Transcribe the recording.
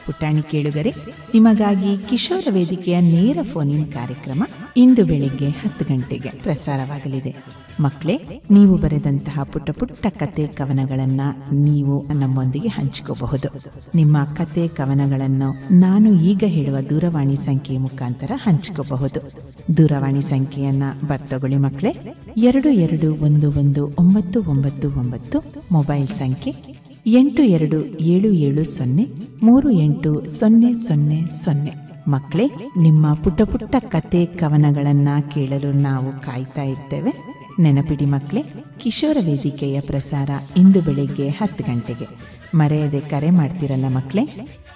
ಪುಟಾಣಿ ಕೇಳುಗರೆ ನಿಮಗಾಗಿ ಕಿಶೋರ ವೇದಿಕೆಯ ನೇರ ಫೋನ್ ಇನ್ ಕಾರ್ಯಕ್ರಮ ಇಂದು ಬೆಳಿಗ್ಗೆ ಹತ್ತು ಗಂಟೆಗೆ ಪ್ರಸಾರವಾಗಲಿದೆ ಮಕ್ಕಳೇ ನೀವು ಬರೆದಂತಹ ಪುಟ್ಟ ಪುಟ್ಟ ಕತೆ ಕವನಗಳನ್ನ ನೀವು ನಮ್ಮೊಂದಿಗೆ ಹಂಚಿಕೋಬಹುದು ನಿಮ್ಮ ಕತೆ ಕವನಗಳನ್ನು ನಾನು ಈಗ ಹೇಳುವ ದೂರವಾಣಿ ಸಂಖ್ಯೆ ಮುಖಾಂತರ ಹಂಚಿಕೋಬಹುದು ದೂರವಾಣಿ ಸಂಖ್ಯೆಯನ್ನ ಬರ್ತಗೊಳ್ಳಿ ಮಕ್ಕಳೇ ಎರಡು ಎರಡು ಒಂದು ಒಂದು ಒಂಬತ್ತು ಒಂಬತ್ತು ಒಂಬತ್ತು ಮೊಬೈಲ್ ಸಂಖ್ಯೆ ಎಂಟು ಎರಡು ಏಳು ಏಳು ಸೊನ್ನೆ ಮೂರು ಎಂಟು ಸೊನ್ನೆ ಸೊನ್ನೆ ಸೊನ್ನೆ ಮಕ್ಕಳೇ ನಿಮ್ಮ ಪುಟ್ಟ ಪುಟ್ಟ ಕತೆ ಕವನಗಳನ್ನ ಕೇಳಲು ನಾವು ಕಾಯ್ತಾ ಇರ್ತೇವೆ ನೆನಪಿಡಿ ಮಕ್ಕಳೇ ಕಿಶೋರ ವೇದಿಕೆಯ ಪ್ರಸಾರ ಇಂದು ಬೆಳಿಗ್ಗೆ ಹತ್ತು ಗಂಟೆಗೆ ಮರೆಯದೆ ಕರೆ ಮಾಡ್ತಿರಲ್ಲ ಮಕ್ಕಳೇ